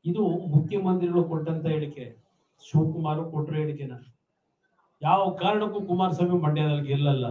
ಇದು ಮುಖ್ಯಮಂತ್ರಿಗಳು ಕೊಟ್ಟಂತ ಹೇಳಿಕೆ ಶಿವಕುಮಾರ್ ಕೊಟ್ಟರು ಹೇಳಿಕೆನ ಯಾವ ಕಾರಣಕ್ಕೂ ಕುಮಾರಸ್ವಾಮಿ ಮಂಡ್ಯದಲ್ಲಿ ಗೆಲ್ಲಲ್ಲ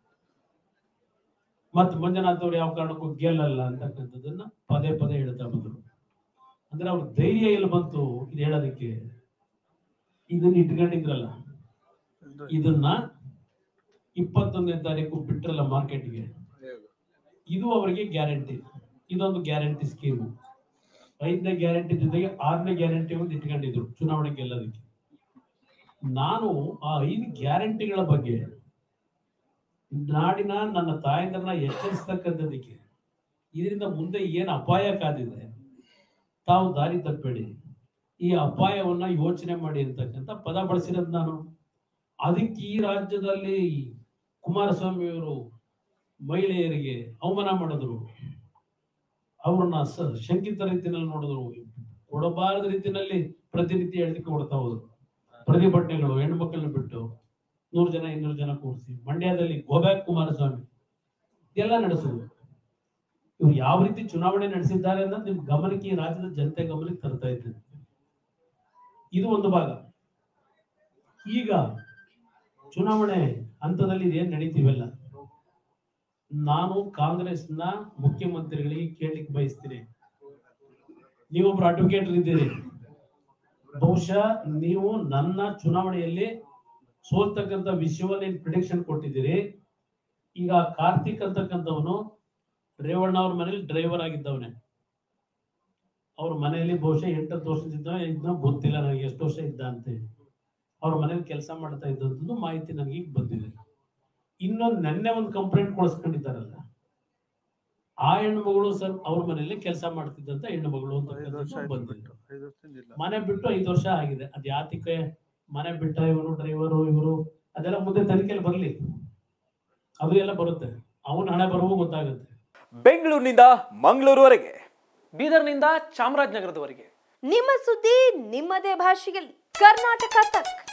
ಮತ್ ಮಂಜುನಾಥ್ ಅವ್ರು ಯಾವ ಕಾರಣಕ್ಕೂ ಗೆಲ್ಲಲ್ಲ ಅಂತಕ್ಕಂಥದ್ದನ್ನ ಪದೇ ಪದೇ ಹೇಳ್ತಾ ಬಂದ್ರು ಅಂದ್ರೆ ಅವ್ರ ಧೈರ್ಯ ಎಲ್ಲಿ ಬಂತು ಇದು ಹೇಳೋದಕ್ಕೆ ಇದನ್ನ ಇಟ್ಕೊಂಡಿದ್ರಲ್ಲ ಇದನ್ನ ಇಪ್ಪತ್ತೊಂದನೇ ತಾರೀಕು ಬಿಟ್ರಲ್ಲ ಮಾರ್ಕೆಟ್ಗೆ ಇದು ಅವರಿಗೆ ಗ್ಯಾರಂಟಿ ಇದೊಂದು ಗ್ಯಾರಂಟಿ ಸ್ಕೀಮು ಐದನೇ ಗ್ಯಾರಂಟಿ ಜೊತೆಗೆ ಆರನೇ ಗ್ಯಾರಂಟಿ ಒಂದು ಇಟ್ಕೊಂಡಿದ್ರು ಚುನಾವಣೆ ಗೆಲ್ಲೋದಕ್ಕೆ ನಾನು ಆ ಐದು ಗ್ಯಾರಂಟಿಗಳ ಬಗ್ಗೆ ನಾಡಿನ ನನ್ನ ತಾಯಂದ್ರನ್ನ ಎಚ್ಚರಿಸ್ತಕ್ಕಂಥದಕ್ಕೆ ಇದರಿಂದ ಮುಂದೆ ಏನು ಅಪಾಯ ಕಾದಿದೆ ತಾವು ದಾರಿ ತಪ್ಪಬೇಡಿ ಈ ಅಪಾಯವನ್ನ ಯೋಚನೆ ಮಾಡಿ ಅಂತಕ್ಕಂಥ ಪದ ಬಳಸಿರೋದು ನಾನು ಅದಕ್ಕೆ ಈ ರಾಜ್ಯದಲ್ಲಿ ಕುಮಾರಸ್ವಾಮಿಯವರು ಮಹಿಳೆಯರಿಗೆ ಅವಮಾನ ಮಾಡಿದ್ರು ಅವ್ರನ್ನ ಸ- ಶಂಕಿತ ರೀತಿಯಲ್ಲಿ ನೋಡಿದ್ರು ಕೊಡಬಾರದ ರೀತಿಯಲ್ಲಿ ಪ್ರತಿನಿತ್ಯ ಹೇಳಿಕೆ ಕೊಡ್ತಾ ಹೋದ್ರು ಪ್ರತಿಭಟನೆಗಳು ಹೆಣ್ಮಕ್ಳನ್ನ ಬಿಟ್ಟು ನೂರು ಜನ ಇನ್ನೂರು ಜನ ಕೂರಿಸಿ ಮಂಡ್ಯದಲ್ಲಿ ಗೋಬ್ಯಾಕ್ ಕುಮಾರಸ್ವಾಮಿ ಎಲ್ಲ ನಡೆಸಿದ್ರು ಇವ್ರು ಯಾವ ರೀತಿ ಚುನಾವಣೆ ನಡೆಸಿದ್ದಾರೆ ಅನ್ನೋದು ನಿಮ್ ಗಮನಕ್ಕೆ ಈ ರಾಜ್ಯದ ಜನತೆ ಗಮನಕ್ಕೆ ತರ್ತಾ ಇದ್ದೇನೆ ಇದು ಒಂದು ಭಾಗ ಈಗ ಚುನಾವಣೆ ಹಂತದಲ್ಲಿ ಇದೇನ್ ನಡೀತೀವಲ್ಲ ನಾನು ಕಾಂಗ್ರೆಸ್ನ ಮುಖ್ಯಮಂತ್ರಿಗಳಿಗೆ ಕೇಳಲಿಕ್ಕೆ ಬಯಸ್ತೀನಿ ನೀವೊಬ್ರು ಅಡ್ವೊಕೇಟ್ ಇದ್ದೀರಿ ಬಹುಶಃ ನೀವು ನನ್ನ ಚುನಾವಣೆಯಲ್ಲಿ ಸೋಲ್ತಕ್ಕಂಥ ವಿಷಯವನ್ನ ಏನ್ ಪ್ರಿಡಿಕ್ಷನ್ ಕೊಟ್ಟಿದ್ದೀರಿ ಈಗ ಕಾರ್ತಿಕ್ ಅಂತಕ್ಕಂಥವನು ರೇವಣ್ಣ ಅವ್ರ ಮನೇಲಿ ಡ್ರೈವರ್ ಆಗಿದ್ದವನೇ ಅವ್ರ ಮನೆಯಲ್ಲಿ ಬಹುಶಃ ಎಂಟತ್ತು ವರ್ಷದಿಂದ ಇದ್ನ ಗೊತ್ತಿಲ್ಲ ನನಗೆ ಎಷ್ಟು ವರ್ಷ ಇದ್ದ ಅಂತ ಹೇಳಿ ಅವ್ರ ಮನೇಲಿ ಕೆಲಸ ಮಾಡ್ತಾ ಇದ್ದಂಥದ್ದು ಮಾಹಿತಿ ನನಗೆ ಈಗ ಬಂದಿದೆ ಇನ್ನೊಂದು ನೆನ್ನೆ ಒಂದು ಕಂಪ್ಲೇಂಟ್ ಕೊಡಿಸ್ಕೊಂಡಿದ್ದಾರಲ್ಲ ಆ ಹೆಣ್ಣು ಮಗಳು ಸರ್ ಅವ್ರ ಮನೆಯಲ್ಲಿ ಕೆಲಸ ಮಾಡ್ತಿದ್ದಂತ ಹೆಣ್ಣು ಮಗಳು ಐದು ವರ್ಷ ಅಂತ ಆಯ್ತು ಬಂದಿದೆ ಬಿಟ್ಟು ಐದು ವರ್ಷದಿಂದ ಇಲ್ಲ ಮನೆ ಬಿಟ್ಟು ಐದು ವರ್ಷ ಆಗಿದೆ ಅದ್ ಯಾತಿಕೆ ಮನೆ ಬಿಟ್ಟ ಇವರು ಡ್ರೈವರು ಇವರು ಅದೆಲ್ಲ ಮುಂದೆ ತನಿಖೆಯಲ್ಲಿ ಬರ್ಲಿ ಅದು ಎಲ್ಲ ಬರುತ್ತೆ ಅವನ ಹಣೆ ಬರುವು ಗೊತ್ತಾಗುತ್ತೆ ಬೆಂಗಳೂರಿನಿಂದ ಮಂಗಳೂರುವರೆಗೆ ಬೀದರ್ನಿಂದ ಚಾಮರಾಜನಗರದವರೆಗೆ ನಿಮ್ಮ ಸುದ್ದಿ ನಿಮ್ಮದೇ ಭಾಷೆಯಲ್ಲಿ ಕರ್ನಾಟಕ ತಕ್